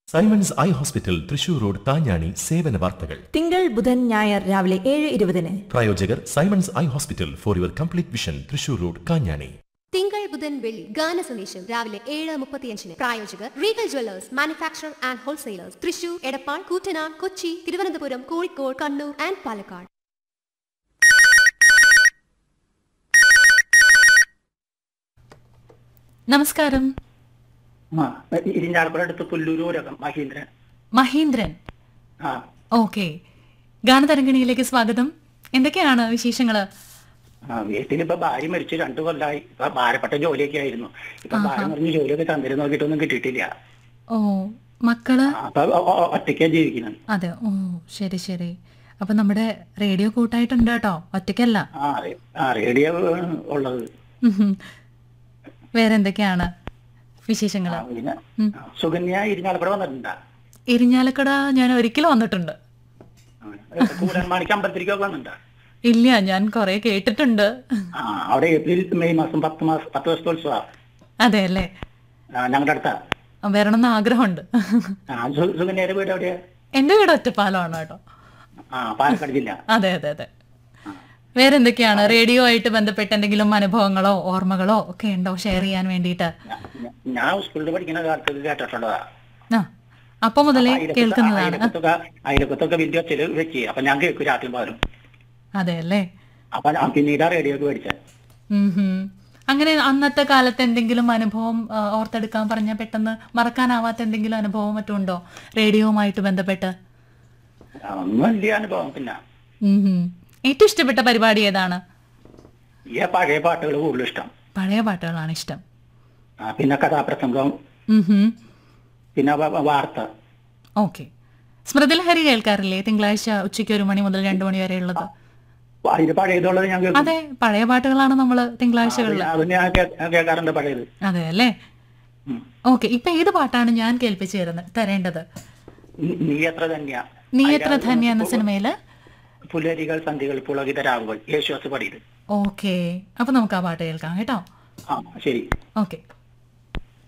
Symons eye hospital Thrissur road Thanjani സേവന വാർത്തകൾ തിങ്കൾ ബുധൻ ഞായർ രാവിലെ ഏഴ് ഇരുപതിന് പ്രായോജകർ Simons eye hospital for your complete vision Thrissur road Kanjani തിങ്കൾ ബുധൻ വെള്ളി ഗാന സന്ദേശം രാവിലെ ഏഴ് മുപ്പത്തിയഞ്ചിന് പ്രായോജകർ Regal jewellers manufacture and wholesalers Thrissur Edappal Koottanad Kochi Thiruvananthapuram Kozhikode Kannur and Palakkad നമസ്കാരം ആ ഇരിഞ്ഞാലക്കുട അടുത്ത് പുല്ലൂരൂരകം മഹീന്ദ്രൻ മഹീന്ദ്രൻ ആ ഓക്കെ ഗാനതരംഗിണിയിലേക്ക് സ്വാഗതം എന്തൊക്കെയാണ് വിശേഷങ്ങള് ആ വീട്ടിലിപ്പോ ഭാര്യ മരിച്ചു രണ്ടു കൊല്ലായി ഇപ്പൊ ഭാരപ്പെട്ട ജോലിയൊക്കെ ആയിരുന്നു ഇപ്പൊ ഭാര്യ പറഞ്ഞ് ജോലിയൊക്കെ തന്നിരുന്നു നോക്കിയിട്ടൊന്നും കിട്ടിയിട്ടില്ല ഓ മക്കള് ആ, അപ്പൊ ഒ- ഒ- ഒറ്റയ്ക്കാ ജീവിക്കുന്നത് അതെ ഓ ശരി ശരി അപ്പൊ നമ്മുടെ റേഡിയോ കൂട്ടായിട്ടുണ്ട് കേട്ടോ ഒറ്റയ്ക്കല്ല ആ റേ- ആ റേഡിയോ ഉള്ളത് ഉഹും. വേറെ എന്തൊക്കെയാണ് ആ, വിശേഷങ്ങള് പിന്നെ ആ, സുകന്യ ഇരിഞ്ഞാലക്കുട വന്നിട്ടുണ്ടാ ഇരിഞ്ഞാലക്കട ഞാൻ ഒരിക്കലും വന്നിട്ടുണ്ട് കൂടൻമാണിക്ക് അമ്പലത്തിലേക്കൊക്കെ വന്നിട്ടുണ്ടാ ഇല്ല ഞാൻ കൊറേ കേട്ടിട്ടുണ്ട് ആ അവിടെ ഏപ്രിൽ മെയ് മാസം പത്ത് മാസം പത്ത് ദിവസത്തെ ഉത്സവ അതെ അല്ലേ ഞങ്ങളുടെ അടുത്താ വരണമെന്ന് ആഗ്രഹമുണ്ട് ആ സു- സുകന്യയുടെ വീട് എവിടെയാ എന്റെ വീട് ഒറ്റപ്പാലമാണ് കേട്ടോ ആ പാലക്കാട് ജില്ല അതെ അതെ അതെ വേറെ എന്തൊക്കെയാണ് റേഡിയോ ആയിട്ട് ബന്ധപ്പെട്ട എന്തെങ്കിലും അനുഭവങ്ങളോ ഓർമ്മകളോ ഒക്കെ ഉണ്ടോ ഷെയർ ചെയ്യാൻ വേണ്ടിയിട്ട് ഞാ- ഞാ- ഞാൻ സ്കൂളിൽ പഠിക്കുന്ന കാലത്ത് ഇത് കേട്ടിട്ടുള്ളതാ ആ അപ്പൊ മുതലേ കേൾക്കുന്നതാണ് അയലക്കത്തൊക്കെ അയലക്കത്തൊക്കെ വലിയ ഒച്ചല് വെച്ച് അപ്പൊ ഞാൻ കേൾക്കും രാത്രി പാലും അതെ അല്ലേ അപ്പൊ ഞാൻ പിന്നീട് ആ റേഡിയോക്ക് മേടിച്ചത് ഉം ഹും. അങ്ങനെ അന്നത്തെ കാലത്ത് എന്തെങ്കിലും അനുഭവം ആ, ഓർത്തെടുക്കാൻ പറഞ്ഞ പെട്ടെന്ന് മറക്കാനാവാത്ത എന്തെങ്കിലും അനുഭവം മറ്റും ഉണ്ടോ റേഡിയോവുമായിട്ട് ബന്ധപ്പെട്ട് ഒന്നും വലിയ അനുഭവം പിന്നെ ഉം ഹും. ഏറ്റവും ഇഷ്ടപ്പെട്ട പരിപാടി ഏതാണ് ഈ പഴയ പാട്ടുകൾ കൂടുതൽ ഇഷ്ടം പഴയ പാട്ടുകളാണ് ഇഷ്ടം ആ, പിന്നെ കഥാപ്രസംഗം ഉം ഹും. പിന്നെ വ- വ- വാർത്ത ഓക്കെ സ്മൃതിലഹരി കേൾക്കാറില്ലേ തിങ്കളാഴ്ച ഉച്ചയ്ക്ക് ഒരു മണി മുതൽ രണ്ടു മണി വരെ ഉള്ളത് അതിന് പഴയതുള്ളത് ഞാൻ കേൾക്കും അതെ പഴയ പാട്ടുകളാണ് നമ്മള് തിങ്കളാഴ്ചകളിൽ അത് ഞാൻ കേ- കേൾക്കാറുണ്ട് പഴയത് അതെ അല്ലേ ഉം. ഓക്കെ ഇപ്പൊ ഏത് പാട്ടാണ് ഞാൻ കേൾപ്പിച്ചു തരുന്നത് തരേണ്ടത് നീ- നീ എത്ര തന്നെയാ നീ എത്ര ധന്യ എന്ന സിനിമയില് പുലരികൾ സന്ധികൾ പുളകിത രാവുകൾ യേശുദാസ് പാടിയത് ഓക്കെ അപ്പൊ നമുക്ക് ആ പാട്ട് കേൾക്കാം കേട്ടോ ആ ശരി ഓക്കെ